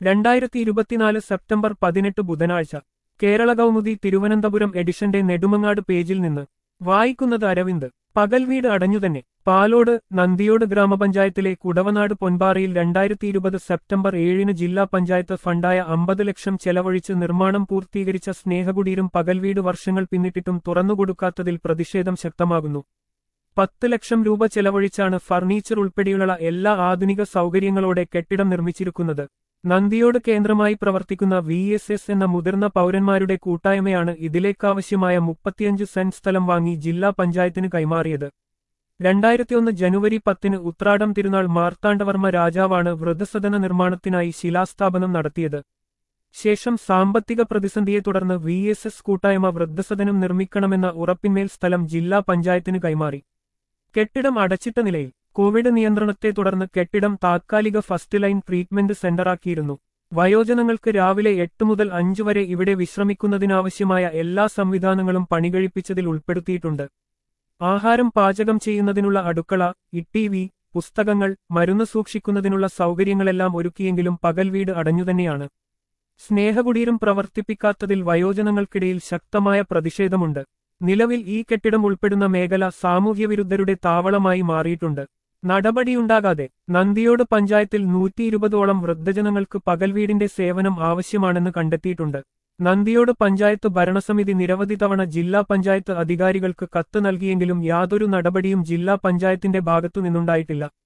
രണ്ടായിരത്തി ഇരുപത്തിനാല് സെപ്റ്റംബർ പതിനെട്ട് ബുധനാഴ്ച കേരള കൗമുദി തിരുവനന്തപുരം എഡിഷന്റെ നെടുമങ്ങാട് പേജിൽ നിന്ന് വായിക്കുന്നത് അരവിന്ദ് പകൽ വീട് അടഞ്ഞുതന്നെ പാലോട് നന്ദിയോട് ഗ്രാമപഞ്ചായത്തിലെ കുടവനാട് പൊൻപാറയിൽ രണ്ടായിരത്തി ഇരുപത് സെപ്റ്റംബർ ഏഴിന് ജില്ലാ പഞ്ചായത്ത് ഫണ്ടായ അമ്പത് ലക്ഷം ചെലവഴിച്ച് നിർമ്മാണം പൂർത്തീകരിച്ച സ്നേഹകുടീരും പകൽവീട് വർഷങ്ങൾ പിന്നിട്ടിട്ടും തുറന്നുകൊടുക്കാത്തതിൽ പ്രതിഷേധം ശക്തമാകുന്നു പത്ത് ലക്ഷം രൂപ ചെലവഴിച്ചാണ് ഫർണിച്ചർ ഉൾപ്പെടെയുള്ള എല്ലാ ആധുനിക സൗകര്യങ്ങളോടെ കെട്ടിടം നിർമ്മിച്ചിരിക്കുന്നത് നന്ദിയോട് കേന്ദ്രമായി പ്രവർത്തിക്കുന്ന വി എസ് എസ് എന്ന മുതിർന്ന പൗരന്മാരുടെ കൂട്ടായ്മയാണ് ഇതിലേക്കാവശ്യമായ മുപ്പത്തിയഞ്ച് സെന്റ് സ്ഥലം വാങ്ങി ജില്ലാ പഞ്ചായത്തിന് കൈമാറിയത് രണ്ടായിരത്തിയൊന്ന് ജനുവരി പത്തിന് ഉത്രാടം തിരുനാൾ മാർത്താണ്ഡവർമ്മ രാജാവാണ് വൃദ്ധസദന നിർമ്മാണത്തിനായി ശിലാസ്ഥാപനം നടത്തിയത് ശേഷം സാമ്പത്തിക പ്രതിസന്ധിയെ തുടർന്ന് വി എസ് എസ് കൂട്ടായ്മ വൃദ്ധസദനം നിർമ്മിക്കണമെന്ന ഉറപ്പിന്മേൽ സ്ഥലം ജില്ലാ പഞ്ചായത്തിന് കൈമാറി കെട്ടിടം അടച്ചിട്ട നിലയിൽ കോവിഡ് നിയന്ത്രണത്തെ തുടർന്ന് കെട്ടിടം താത്കാലിക ഫസ്റ്റ് ലൈൻ ട്രീറ്റ്മെന്റ് സെന്ററാക്കിയിരുന്നു വയോജനങ്ങൾക്ക് രാവിലെ എട്ട് മുതൽ അഞ്ചു വരെ ഇവിടെ വിശ്രമിക്കുന്നതിനാവശ്യമായ എല്ലാ സംവിധാനങ്ങളും പണികഴിപ്പിച്ചതിൽ ഉൾപ്പെടുത്തിയിട്ടുണ്ട് ആഹാരം പാചകം ചെയ്യുന്നതിനുള്ള അടുക്കള ഇ പുസ്തകങ്ങൾ മരുന്ന് സൂക്ഷിക്കുന്നതിനുള്ള സൗകര്യങ്ങളെല്ലാം ഒരുക്കിയെങ്കിലും പകൽ വീട് അടഞ്ഞുതന്നെയാണ് സ്നേഹകുടീരം പ്രവർത്തിപ്പിക്കാത്തതിൽ വയോജനങ്ങൾക്കിടയിൽ ശക്തമായ പ്രതിഷേധമുണ്ട് നിലവിൽ ഈ കെട്ടിടം ഉൾപ്പെടുന്ന മേഖല സാമൂഹ്യവിരുദ്ധരുടെ താവളമായി മാറിയിട്ടുണ്ട് നടപടിയുണ്ടാകാതെ നന്ദിയോട് പഞ്ചായത്തിൽ നൂറ്റി ഇരുപതോളം വൃദ്ധജനങ്ങൾക്ക് പകൽവീടിന്റെ സേവനം ആവശ്യമാണെന്ന് കണ്ടെത്തിയിട്ടുണ്ട് നന്ദിയോട് പഞ്ചായത്ത് ഭരണസമിതി നിരവധി തവണ ജില്ലാ പഞ്ചായത്ത് അധികാരികൾക്ക് കത്ത് നൽകിയെങ്കിലും യാതൊരു നടപടിയും ജില്ലാ പഞ്ചായത്തിന്റെ ഭാഗത്തു നിന്നുണ്ടായിട്ടില്ല